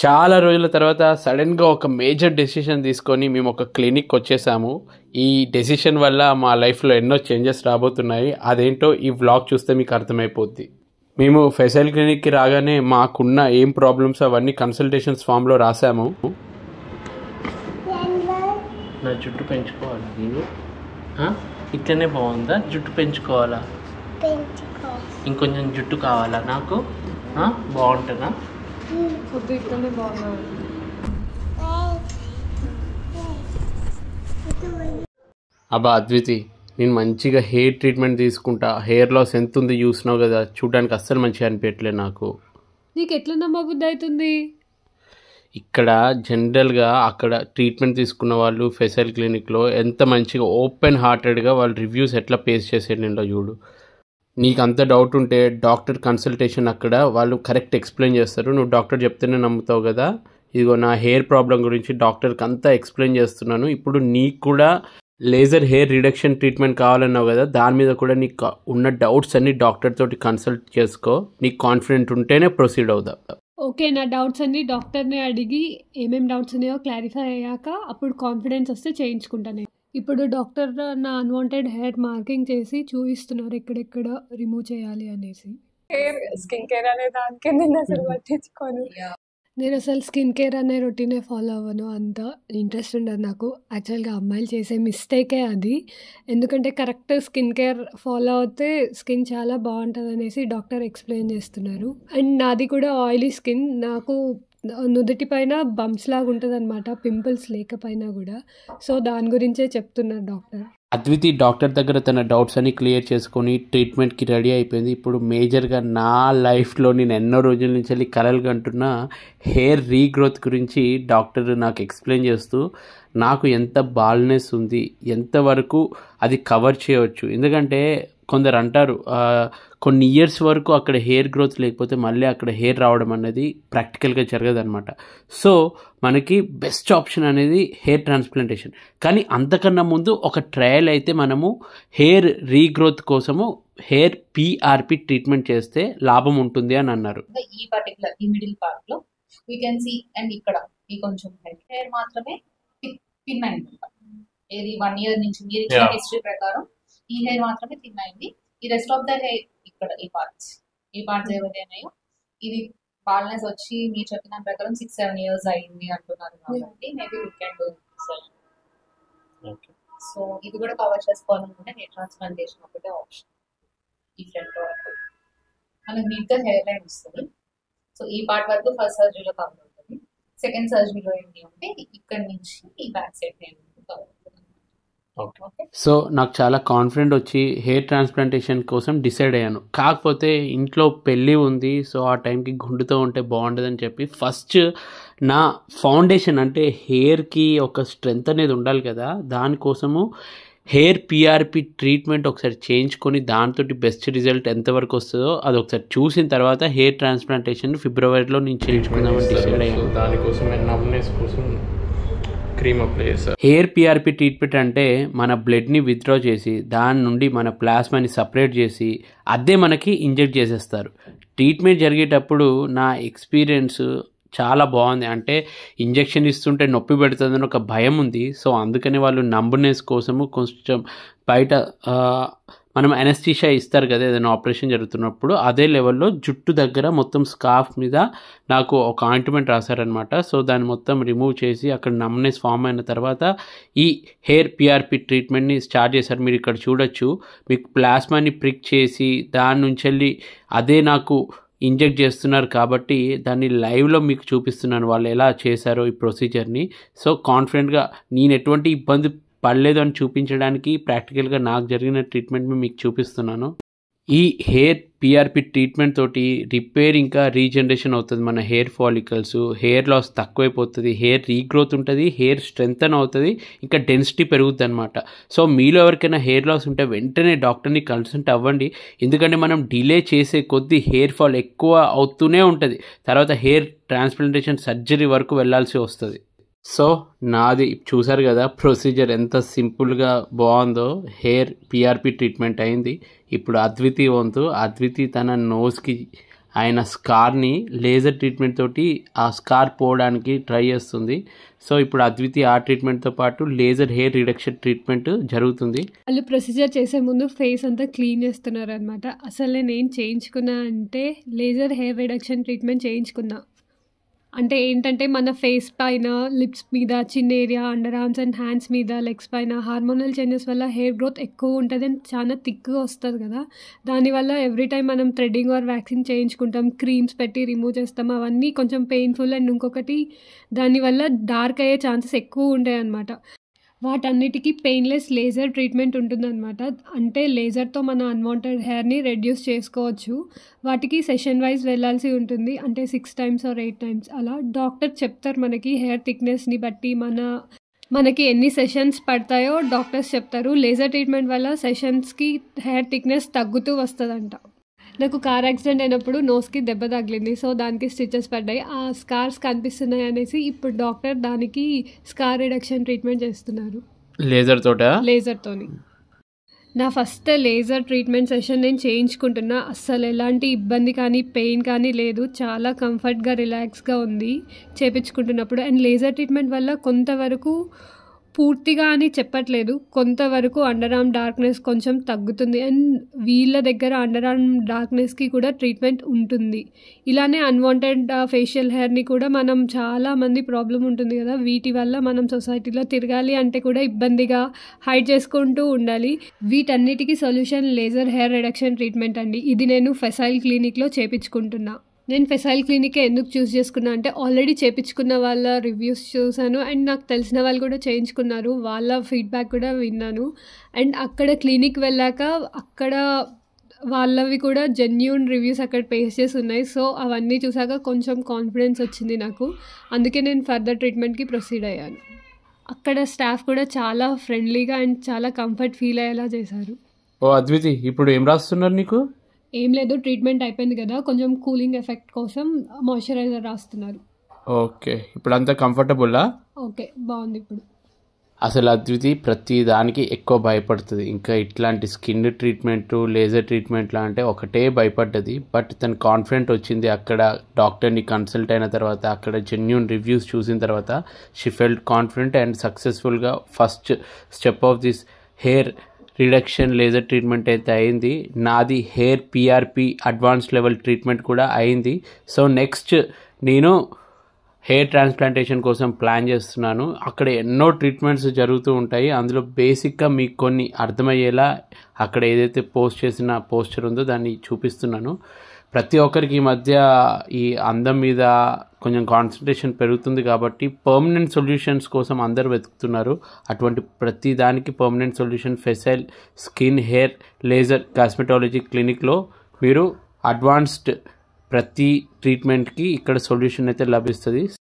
చాలా రోజుల తర్వాత సడన్గా ఒక మేజర్ డెసిషన్ తీసుకొని మేము ఒక క్లినిక్ వచ్చేసాము ఈ డెసిషన్ వల్ల మా లైఫ్లో ఎన్నో చేంజెస్ రాబోతున్నాయి అదేంటో ఈ వ్లాగ్ చూస్తే మీకు అర్థమైపోద్ది మేము ఫెసల్ క్లినిక్కి రాగానే మాకున్న ఏం ప్రాబ్లమ్స్ అవన్నీ కన్సల్టేషన్స్ ఫామ్లో రాసాము నా జుట్టు పెంచుకోవాలి నేను ఇట్లనే బాగుందా జుట్టు పెంచుకోవాలా పెంచుకో ఇంకొంచెం జుట్టు కావాలా నాకు బాగుంటుందా ఫుడ్ ఇక్కడనే బాగున్నాడు అబ్బా అద్వితి నేను మంచిగా హెయిర్ ట్రీట్మెంట్ తీసుకుంటా హెయిర్ లాస్ ఎంత ఉంది చూసినావు కదా చూడడానికి అస్సలు మంచిగా అనిపించట్లేదు నాకు నీకు ఎట్లా నమ్మబుద్ధి అవుతుంది ఇక్కడ జనరల్గా అక్కడ ట్రీట్మెంట్ తీసుకున్న వాళ్ళు ఫెసల్ క్లినిక్లో ఎంత మంచిగా ఓపెన్ హార్టెడ్గా వాళ్ళు రివ్యూస్ ఎట్లా పేస్ చేసేటో చూడు నీకు అంత డౌట్ ఉంటే డాక్టర్ కన్సల్టేషన్ అక్కడ వాళ్ళు కరెక్ట్ ఎక్స్ప్లెయిన్ చేస్తారు నువ్వు డాక్టర్ చెప్తేనే నమ్ముతావు కదా ఇదిగో నా హెయిర్ ప్రాబ్లం గురించి డాక్టర్కి అంతా ఎక్స్ప్లెయిన్ చేస్తున్నాను ఇప్పుడు నీకు కూడా లేజర్ హెయిర్ రిడక్షన్ ట్రీట్మెంట్ కావాలన్నావు కదా దాని మీద కూడా నీకు కా- ఉన్న డౌట్స్ అన్ని డాక్టర్ తోటి కన్సల్ట్ చేసుకో నీకు కాన్ఫిడెంట్ ఉంటేనే ప్రొసీడ్ అవుదాం ఓకే నా డౌట్స్ అన్ని డాక్టర్ని అడిగి ఏమేం డౌట్స్ ఉన్నాయో క్లారిఫై అయ్యాక అప్పుడు కాన్ఫిడెన్స్ వస్తే చేయించుకుంటాను ఇప్పుడు డాక్టర్ నా అన్వాంటెడ్ హెయిర్ మార్కింగ్ చేసి చూపిస్తున్నారు ఎక్కడెక్కడ రిమూవ్ చేయాలి అనేసి హెయిర్ స్కిన్ కేర్ అనే దానికి నేను అసలు పట్టించుకోను నేను అసలు స్కిన్ కేర్ అనే రొటీనే ఫాలో అవ్వను అంత ఇంట్రెస్ట్ ఉండదు నాకు యాక్చువల్గా అమ్మాయిలు చేసే మిస్టేకే అది ఎందుకంటే కరెక్ట్ స్కిన్ కేర్ ఫాలో అవుతే స్కిన్ చాలా బాగుంటుంది అనేసి డాక్టర్ ఎక్స్ప్లెయిన్ చేస్తున్నారు అండ్ నాది కూడా ఆయిలీ స్కిన్ నాకు నుదుటి పైన బంప్స్ లాగా ఉంటుంది అనమాట పింపుల్స్ లేకపోయినా కూడా సో దాని గురించే చెప్తున్నారు డాక్టర్ అద్వితి డాక్టర్ దగ్గర తన డౌట్స్ అన్ని క్లియర్ చేసుకొని ట్రీట్మెంట్కి రెడీ అయిపోయింది ఇప్పుడు మేజర్గా నా లైఫ్లో నేను ఎన్నో రోజుల నుంచి వెళ్ళి కలలు కంటున్న హెయిర్ రీగ్రోత్ గురించి డాక్టర్ నాకు ఎక్స్ప్లెయిన్ చేస్తూ నాకు ఎంత బాల్నెస్ ఉంది ఎంతవరకు అది కవర్ చేయవచ్చు ఎందుకంటే కొందరు అంటారు ఆ, కొన్ని ఇయర్స్ వరకు అక్కడ హెయిర్ గ్రోత్ లేకపోతే మళ్ళీ అక్కడ హెయిర్ రావడం అనేది ప్రాక్టికల్గా జరగదన్నమాట సో మనకి బెస్ట్ ఆప్షన్ అనేది హెయిర్ ట్రాన్స్ప్లాంటేషన్ కానీ అంతకన్నా ముందు ఒక ట్రయల్ అయితే మనము హెయిర్ రీగ్రోత్ కోసము హెయిర్ పిఆర్పి ట్రీట్మెంట్ చేస్తే లాభం ఉంటుంది అని అన్నారు ఇంకా ఈ పర్టికులర్ ఈ మిడిల్ పార్ట్ లో యూ కెన్ సీ అండ్ ఇక్కడ ఈ కొంచెం హెయిర్ హెయిర్ మాత్రమే థిన్ అయింది ఏది వన్ ఇయర్ నుంచి మీరు ఇచ్చిన Yeah. హిస్టరీ ప్రకారం ఈ హెయిర్ మాత్రమే థిన్ అయింది ఈ రెస్ట్ ఆఫ్ ద హెయిర్ ఇక్కడ ఈ పార్ట్స్ ఈ పార్ట్స్ ఏవైతే ఉన్నాయో ఇది బాల్నెస్ వచ్చి మీరు చెప్పిన ప్రకారం సిక్స్ సెవెన్ ఇయర్స్ అయింది అంటున్నారు కాబట్టి maybe we can do so ఇది కూడా కవర్ చేసుకోవాలనుకుంటే హెయిర్ ట్రాన్స్ప్లాంటేషన్ ఒకటే ఆప్షన్ ఈ ఫ్రంట్ వరకు మనకు నీట్గా హెయిర్ లైన్ వస్తుంది సో ఈ పార్ట్ వరకు ఫస్ట్ సర్జరీలో కవర్ అవుతుంది సెకండ్ సర్జరీలో ఏంటి అంటే ఇక్కడ నుంచి ఈ బ్యాక్ సైడ్ హెయిర్ కవర్ అవుతుంది Okay. ఓకే సో నాకు చాలా కాన్ఫిడెంట్ వచ్చి హెయిర్ ట్రాన్స్ప్లాంటేషన్ కోసం డిసైడ్ అయ్యాను కాకపోతే ఇంట్లో పెళ్ళి ఉంది సో ఆ టైంకి గుండుతో ఉంటే బాగుండదని చెప్పి ఫస్ట్ నా ఫౌండేషన్ అంటే హెయిర్కి ఒక స్ట్రెంగ్త్ అనేది ఉండాలి కదా దానికోసము హెయిర్ పిఆర్పి ట్రీట్మెంట్ ఒకసారి చేయించుకొని దాంతో బెస్ట్ రిజల్ట్ ఎంతవరకు వస్తుందో అది ఒకసారి చూసిన తర్వాత హెయిర్ ట్రాన్స్ప్లాంటేషన్ ఫిబ్రవరిలో నేను చేయించుకుందామని డిసైడ్ అయ్యాను దానికోసం నమ్నెస్ కోసం క్రీమ్ అప్లై చేస్తారు హెయిర్ పిఆర్పి ట్రీట్మెంట్ అంటే మన బ్లడ్ని విత్డ్రా చేసి దాని నుండి మన ప్లాస్మాని సపరేట్ చేసి అదే మనకి ఇంజెక్ట్ చేసేస్తారు ట్రీట్మెంట్ జరిగేటప్పుడు నా ఎక్స్పీరియన్స్ చాలా బాగుంది అంటే ఇంజెక్షన్ ఇస్తుంటే నొప్పి పెడుతుందని ఒక భయం ఉంది సో అందుకని వాళ్ళు నంబునెస్ కోసము కొంచెం బయట ఆ, మనం అనెస్థీషియా ఇస్తారు కదా ఏదైనా ఆపరేషన్ జరుగుతున్నప్పుడు అదే లెవెల్లో జుట్టు దగ్గర మొత్తం స్కార్ఫ్ మీద నాకు ఒక ఆయింట్మెంట్ రాశారనమాట సో దాన్ని మొత్తం రిమూవ్ చేసి అక్కడ నమ్నెస్ ఫామ్ అయిన తర్వాత ఈ హెయిర్ పిఆర్పి ట్రీట్మెంట్ని స్టార్ట్ చేశారు మీరు ఇక్కడ చూడొచ్చు మీకు ప్లాస్మాని ప్రిక్ చేసి దాని నుంచి వెళ్ళి అదే నాకు ఇంజెక్ట్ చేస్తున్నారు కాబట్టి దాన్ని లైవ్లో మీకు చూపిస్తున్నాను వాళ్ళు ఎలా చేశారో ఈ ప్రొసీజర్ని సో కాన్ఫిడెంట్గా నేను ఎటువంటి ఇబ్బంది పడలేదు అని చూపించడానికి ప్రాక్టికల్గా నాకు జరిగిన ట్రీట్మెంట్ మీకు చూపిస్తున్నాను ఈ హెయిర్ పిఆర్పి ట్రీట్మెంట్ తోటి రిపేర్ ఇంకా రీజనరేషన్ అవుతుంది మన హెయిర్ ఫాలికల్స్ హెయిర్ లాస్ తక్కువైపోతుంది హెయిర్ రీగ్రోత్ ఉంటుంది హెయిర్ స్ట్రెంగ్తన్ అవుతుంది ఇంకా డెన్సిటీ పెరుగుద్ది అనమాట సో మీలో ఎవరికైనా హెయిర్ లాస్ ఉంటే వెంటనే డాక్టర్ని కన్సల్ట్ అవ్వండి ఎందుకంటే మనం డిలే చేసే కొద్దీ హెయిర్ ఫాల్ ఎక్కువ అవుతూనే ఉంటుంది తర్వాత హెయిర్ ట్రాన్స్ప్లాంటేషన్ సర్జరీ వరకు వెళ్ళాల్సి వస్తుంది సో నాది చూసారు కదా ప్రొసీజర్ ఎంత సింపుల్గా బాగుందో హెయిర్ పిఆర్పి ట్రీట్మెంట్ అయింది ఇప్పుడు అద్వితి వంతు అద్వితి తన నోస్కి ఆయన స్కార్ని లేజర్ ట్రీట్మెంట్ తోటి ఆ స్కార్ పోవడానికి ట్రై చేస్తుంది సో ఇప్పుడు అద్వితి ఆ ట్రీట్మెంట్తో పాటు లేజర్ హెయిర్ రిడక్షన్ ట్రీట్మెంట్ జరుగుతుంది వాళ్ళు ప్రొసీజర్ చేసే ముందు ఫేస్ అంతా క్లీన్ చేస్తున్నారు అనమాట అసలు నేను ఏం చేయించుకున్నా అంటే లేజర్ హెయిర్ రిడక్షన్ ట్రీట్మెంట్ చేయించుకున్నా అంటే ఏంటంటే మన ఫేస్ పైన లిప్స్ మీద చిన్న area under arms and hands మీద లెగ్స్ పైన హార్మోనల్ చేంజెస్ వల్ల హెయిర్ గ్రోత్ ఎక్కువ ఉంటుంది అండ్ చాలా థిక్గా వస్తుంది కదా దానివల్ల ఎవ్రీ టైం మనం థ్రెడ్డింగ్ ఆర్ వ్యాక్సింగ్ చేయించుకుంటాం క్రీమ్స్ పెట్టి రిమూవ్ చేస్తాం అవన్నీ కొంచెం పెయిన్ఫుల్ అండ్ ఇంకొకటి దానివల్ల డార్క్ అయ్యే ఛాన్సెస్ ఎక్కువ ఉంటాయి అన్నమాట వాటన్నిటికీ పెయిన్లెస్ లేజర్ ట్రీట్మెంట్ ఉంటుందన్నమాట అంటే లేజర్తో మన అన్వాంటెడ్ హెయిర్ని రెడ్యూస్ చేసుకోవచ్చు వాటికి సెషన్ వైజ్ వెళ్ళాల్సి ఉంటుంది అంటే six times or eight times అలా డాక్టర్ చెప్తారు మనకి హెయిర్ థిక్నెస్ని బట్టి మన మనకి ఎన్ని సెషన్స్ పడతాయో డాక్టర్స్ చెప్తారు లేజర్ ట్రీట్మెంట్ వల్ల సెషన్స్కి హెయిర్ థిక్నెస్ తగ్గుతూ వస్తుందంట నాకు కార్ యాక్సిడెంట్ అయినప్పుడు నోస్కి దెబ్బ తగిలింది సో దానికి స్టిచెస్ పడ్డాయి ఆ స్కార్స్ కనిపిస్తున్నాయి అనేసి ఇప్పుడు డాక్టర్ దానికి స్కార్ రిడక్షన్ ట్రీట్మెంట్ చేస్తున్నారు లేజర్ తోట లేజర్తోని నా ఫస్ట్ లేజర్ ట్రీట్మెంట్ సెషన్ నేను చేయించుకుంటున్నా అస్సలు ఎలాంటి ఇబ్బంది కానీ పెయిన్ కానీ లేదు చాలా కంఫర్ట్గా రిలాక్స్గా ఉంది చేపించుకుంటున్నప్పుడు అండ్ లేజర్ ట్రీట్మెంట్ వల్ల కొంతవరకు పూర్తిగా అని చెప్పట్లేదు కొంతవరకు అండర్ ఆర్మ్ డార్క్నెస్ కొంచెం తగ్గుతుంది అండ్ వీళ్ళ దగ్గర అండర్ ఆర్మ్ డార్క్నెస్కి కూడా ట్రీట్మెంట్ ఉంటుంది ఇలానే అన్వాంటెడ్ ఫేషియల్ హెయిర్ని కూడా మనం చాలా మంది ప్రాబ్లం ఉంటుంది కదా వీటి వల్ల మనం సొసైటీలో తిరగాలి అంటే కూడా ఇబ్బందిగా హైడ్ చేసుకుంటూ ఉండాలి వీటన్నిటికీ solution laser hair reduction treatment అండి ఇది నేను ఫెసైల్ క్లినిక్లో చేపించుకుంటున్నా నేను ఫెసైల్ క్లినిక్ ఎందుకు చూస్ చేసుకున్నా అంటే ఆల్రెడీ చేపించుకున్న వాళ్ళ రివ్యూస్ చూశాను అండ్ నాకు తెలిసిన వాళ్ళు కూడా చేయించుకున్నారు వాళ్ళ ఫీడ్బ్యాక్ కూడా విన్నాను అండ్ అక్కడ క్లినిక్ వెళ్ళాక అక్కడ వాళ్ళవి కూడా జెన్యున్ రివ్యూస్ అక్కడ పేజెస్ ఉన్నాయి సో అవన్నీ చూసాక కొంచెం కాన్ఫిడెన్స్ వచ్చింది నాకు అందుకే నేను ఫర్దర్ ట్రీట్మెంట్కి ప్రొసీడ్ అయ్యాను అక్కడ స్టాఫ్ కూడా చాలా ఫ్రెండ్లీగా అండ్ చాలా కంఫర్ట్ ఫీల్ అయ్యేలా చేశారు ఓ అద్వితి ఇప్పుడు ఏం రాస్తున్నారు నీకు ఏం లేదు ట్రీట్మెంట్ అయిపోయింది కదా కొంచెం కూలింగ్ ఎఫెక్ట్ కోసం మాయిశ్చరైజర్ రాస్తున్నారు ఓకే ఇప్పుడు అంతా కంఫర్టబుల్లా ఓకే బాగుంది ఇప్పుడు అసలు అద్వితి ప్రతి దానికి ఎక్కువ భయపడుతుంది ఇంకా ఇట్లాంటి స్కిన్ ట్రీట్మెంట్ లేజర్ ట్రీట్మెంట్లా అంటే ఒకటే భయపడ్డది బట్ తను కాన్ఫిడెంట్ వచ్చింది అక్కడ డాక్టర్ని కన్సల్ట్ అయిన తర్వాత అక్కడ జెన్యున్ రివ్యూస్ చూసిన తర్వాత షీ ఫెల్ట్ కాన్ఫిడెంట్ అండ్ సక్సెస్ఫుల్గా first step of this hair reduction laser treatment అయితే అయింది నాది hair PRP advance level treatment కూడా అయింది సో నెక్స్ట్ నేను హెయిర్ ట్రాన్స్ప్లాంటేషన్ కోసం ప్లాన్ చేస్తున్నాను అక్కడ ఎన్నో ట్రీట్మెంట్స్ జరుగుతూ ఉంటాయి అందులో బేసిక్గా మీకు కొన్ని అర్థమయ్యేలా అక్కడ ఏదైతే పోస్ట్ చేసిన పోస్టర్ ఉందో దాన్ని చూపిస్తున్నాను ప్రతి ఒక్కరికి ఈ మధ్య ఈ అందం మీద కొంచెం కాన్సన్ట్రేషన్ పెరుగుతుంది కాబట్టి పర్మనెంట్ సొల్యూషన్స్ కోసం అందరు వెతుకుతున్నారు అటువంటి ప్రతి దానికి permanent solution facial skin hair laser cosmetology క్లినిక్లో మీరు అడ్వాన్స్డ్ ప్రతి ట్రీట్మెంట్కి ఇక్కడ సొల్యూషన్ అయితే లభిస్తుంది